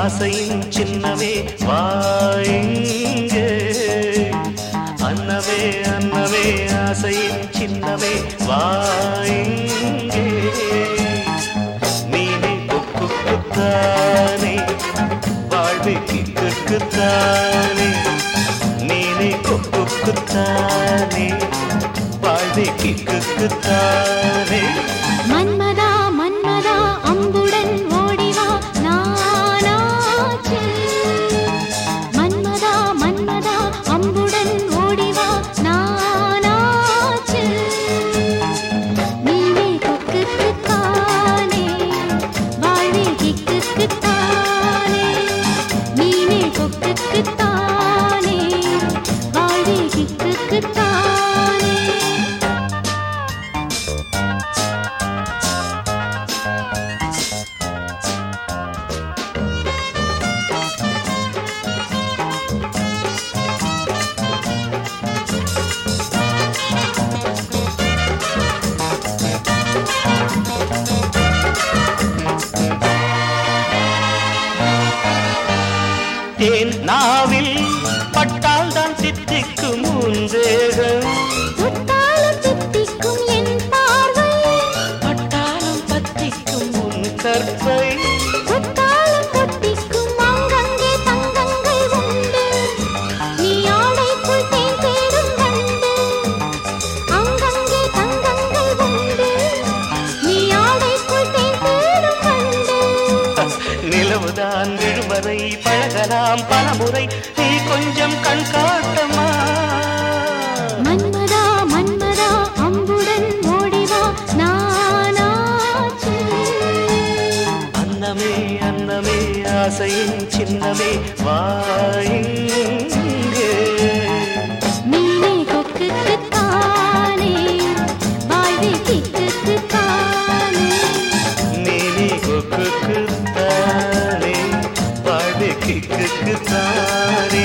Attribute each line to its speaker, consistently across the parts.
Speaker 1: ஆசையின் சின்னமே வாயிங்கே அன்னமே அன்னமே ஆசையின் சின்னமே வாயிங்கே நீனே கொக்குத்தானே வாழ்வு கிக்குத்தானே நீனே கொக்குத்தானே வாழ்வு கிக்குத்தானே
Speaker 2: மன்மதா மன்மதா அம்புடன் ஓடிவா நானாச்சு மன்மதா மன்மதா அம்புடன் ஓடிவா நானாச்சு நீனே கொக்குக்குத்தானே வாழ்வே கிக்குக்குத்தானே நீனே கொக்குக்குத்தானே வாழ்வே கிக்குக்குத்தானே
Speaker 1: தேன் நாவில் பட்டால் தான் தித்திக்கும் உந்தேகம்
Speaker 2: முத்தாலும் தித்திக்கும் என் பார்வை
Speaker 1: பட்டாலும் பத்திக்கும் உன் கற்பை
Speaker 2: முத்தாலும் கொட்டிக்கும் அங்கங்கே தங்கங்கள் உண்டு நீ ஆடைக்குள் தேன் தேடும் கண்டு அங்கங்கே தங்கங்கள் உண்டு நீ ஆடைக்குள் தேன் தேடும் கண்டு
Speaker 1: நிலவுதான் விழுவதை பழகலாம் பலமுறை நீ கொஞ்சம் கண் காட்டமா
Speaker 2: மன்மதா மன்மதா அம்புடன் ஓடிவா நானாச்சு
Speaker 1: அன்னமே அன்னமே ஆசையின் சின்னமே வாயிங்கே
Speaker 2: நீனே கொக்குக்குத்தானே வாழ்வே கிக்குக்குத்தானே
Speaker 1: நீனி கொக்குத்தானே வாழ்வு கிக்குத்தானே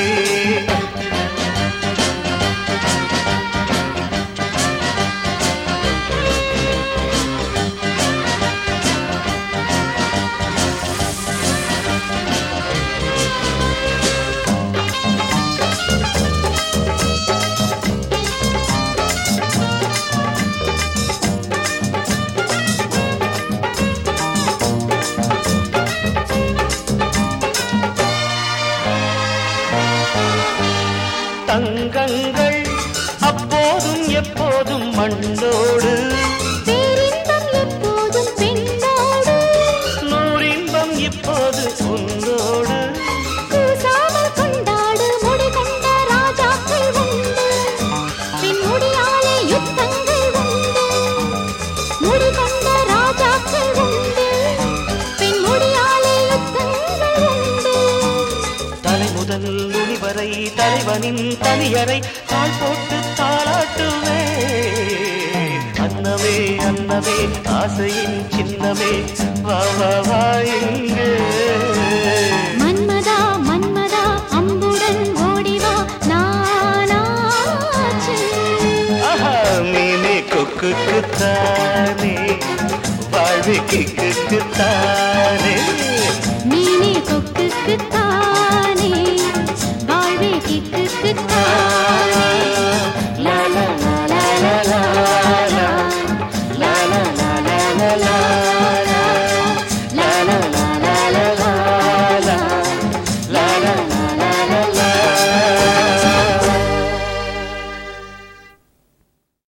Speaker 1: தங்கங்கள் அப்போதும் எப்போதும் மண்ணோடு
Speaker 2: பேரின்பம் எப்போதும் பெண்ணோடு
Speaker 1: நூறின்பம் இப்போது உன்னோடு
Speaker 2: கூசாமல் கொண்டாடு முடி கொண்ட ராஜாக்கள் உண்டு பின் முடியாலே யுத்தங்கள் உண்டு முடி கொண்ட ராஜாக்கள் உண்டு பின் முடியாலே யுத்தங்கள் உண்டு
Speaker 1: தலை முதல் நுனி வரை தலைவனின் தனியறை தாழ் போட்டு தாளாட்டுவே அன்னமே அன்னமே ஆசையின் சின்னமே வா வா வா இங்கே
Speaker 2: மன்மதா மன்மதா அம்புடன் ஓடிவா நானாச்சு
Speaker 1: ஆஹா மீனே கொக்குத்தானே வாழ்வு கிக்குத்தானே
Speaker 2: நீனே கொக்குக்குத்தானே